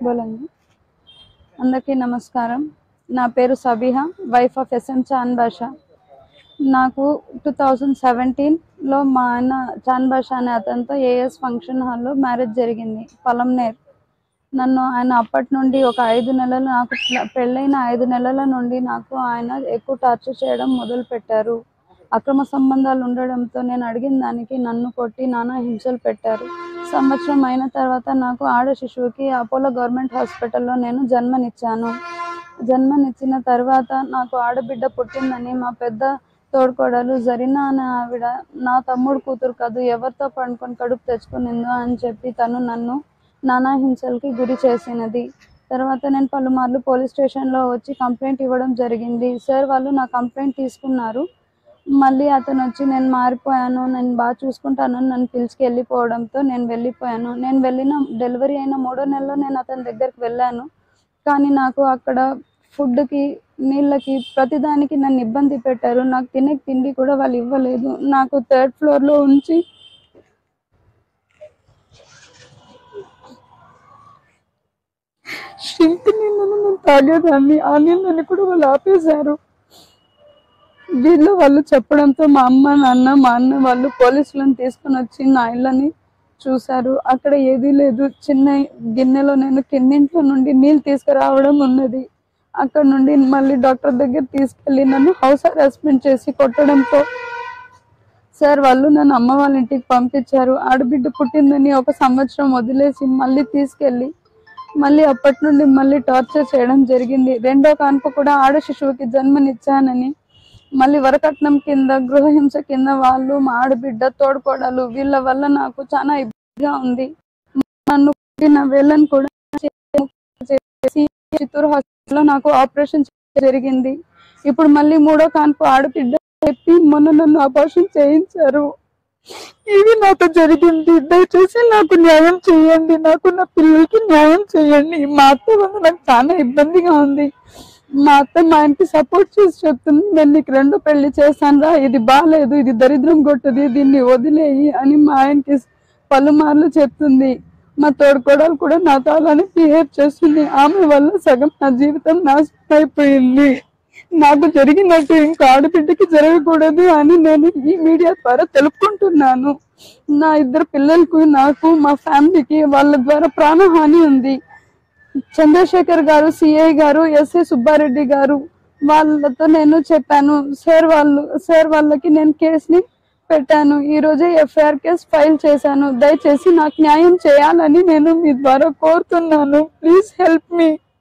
బోలండి అందరికీ నమస్కారం నా పేరు Sabiha wife of SM Chan Basha నాకు టూ థౌజండ్ సెవెంటీన్లో మా ఆయన చాన్ బాషా అనే అతనితో ఏఎస్ ఫంక్షన్ హాల్లో మ్యారేజ్ జరిగింది పొలంనేర్ నన్ను ఆయన అప్పటి నుండి ఒక ఐదు నెలలు నాకు ప్ల- పెళ్ళైన ఐదు నెలల నుండి నాకు ఆయన ఎక్కువ టార్చర్ చేయడం మొదలు పెట్టారు అక్రమ సంబంధాలు ఉండడంతో నేను అడిగిన దానికి నన్ను కొట్టి నానా హింసలు పెట్టారు సంవత్సరం అయిన తర్వాత నాకు ఆడ శిశువుకి అపోలో గవర్నమెంట్ హాస్పిటల్లో నేను జన్మనిచ్చాను జన్మనిచ్చిన తర్వాత నాకు ఆడబిడ్డ పుట్టిందని మా పెద్ద తోడుకోడలు జరీనా అనే ఆవిడ నా తమ్ముడు కూతురు కాదు ఎవరితో పండుకొని కడుపు తెచ్చుకునిందో అని చెప్పి తను నన్ను నానా హింసలకి గురి చేసినది తర్వాత నేను పలుమార్లు పోలీస్ స్టేషన్లో వచ్చి కంప్లైంట్ ఇవ్వడం జరిగింది సార్ వాళ్ళు నా కంప్లైంట్ తీసుకున్నారు మళ్ళీ అతను వచ్చి నేను మారిపోయాను నేను బాగా చూసుకుంటాను అని నన్ను పిలిచికి వెళ్ళిపోవడంతో నేను వెళ్ళిపోయాను నేను వెళ్ళిన డెలివరీ అయిన మూడో నెలలో నేను అతని దగ్గరికి వెళ్ళాను కానీ నాకు అక్కడ ఫుడ్కి నీళ్ళకి ప్రతిదానికి నన్ను ఇబ్బంది పెట్టారు నాకు తినే తిండి కూడా వాళ్ళు ఇవ్వలేదు నాకు థర్డ్ ఫ్లోర్లో ఉంచి షింక్ నీళ్ళను నేను తాగేదాన్ని ఆ నీళ్ళని కూడా వాళ్ళు ఆపేశారు వీళ్ళు వాళ్ళు చెప్పడంతో మా అమ్మ నాన్న మా అన్న వాళ్ళు పోలీసులను తీసుకొని వచ్చి నా ఇళ్ళని చూశారు అక్కడ ఏదీ లేదు చిన్న గిన్నెలో నేను కిందింట్లో నుండి నీళ్ళు తీసుకురావడం ఉన్నది అక్కడ నుండి మళ్ళీ డాక్టర్ దగ్గర తీసుకెళ్ళి నన్ను హౌస్ అరెస్ట్మెంట్ చేసి కొట్టడంతో సార్ వాళ్ళు నన్ను అమ్మ వాళ్ళ ఇంటికి పంపించారు ఆడబిడ్డ పుట్టిందని ఒక సంవత్సరం వదిలేసి మళ్ళీ తీసుకెళ్ళి మళ్ళీ అప్పటి నుండి మళ్ళీ టార్చర్ చేయడం జరిగింది రెండో కాన్పు కూడా ఆడ శిశువుకి జన్మనిచ్చానని మళ్ళీ వరకట్నం కింద గృహహింస కింద వాళ్ళు మా ఆడబిడ్డ తోడుకోడలు వీళ్ళ వల్ల నాకు చాలా ఇబ్బందిగా ఉంది నన్ను పుట్టిన వేళ్ళని కూడా చేసి చిత్తూరు హాస్పిటల్లో నాకు ఆపరేషన్ జరిగింది ఇప్పుడు మళ్ళీ మూడో కాన్పు ఆడబిడ్డ చెప్పి మొన్న నన్ను ఆపరేషన్ చేయించారు ఇది నాతో జరిగింది దయచేసి నాకు న్యాయం చేయండి నాకు నా పిల్లలకి న్యాయం చేయండి మా అత్త వల్ల నాకు చాలా ఇబ్బందిగా ఉంది మా అత్త మా ఆయనకి సపోర్ట్ చేసి చెప్తుంది నేను నీకు రెండు పెళ్లి చేశాను రా ఇది బాగాలేదు ఇది దరిద్రం కొట్టది దీన్ని వదిలేయి అని మా ఆయనకి పలుమార్లు చెప్తుంది మా తోడుకోడలు కూడా నాతో అలానే బిహేవ్ చేస్తుంది ఆమె వల్ల సగం నా జీవితం నాశనం అయిపోయింది నాకు జరిగినట్టు ఇంకా ఆడబిడ్డకి జరగకూడదు అని నేను ఈ మీడియా ద్వారా తెలుపుకుంటున్నాను నా ఇద్దరు పిల్లలకు నాకు మా ఫ్యామిలీకి వాళ్ళ ద్వారా ప్రాణహాని ఉంది చంద్రశేఖర్ గారు సిఐ గారు ఎస్ఏ సుబ్బారెడ్డి గారు వాళ్ళతో నేను చెప్పాను సార్ వాళ్ళు సార్ వాళ్ళకి నేను కేసుని పెట్టాను ఈ రోజే ఎఫ్ఐఆర్ కేసు ఫైల్ చేశాను దయచేసి నాకు న్యాయం చేయాలని నేను మీ ద్వారా కోరుతున్నాను ప్లీజ్ హెల్ప్ మీ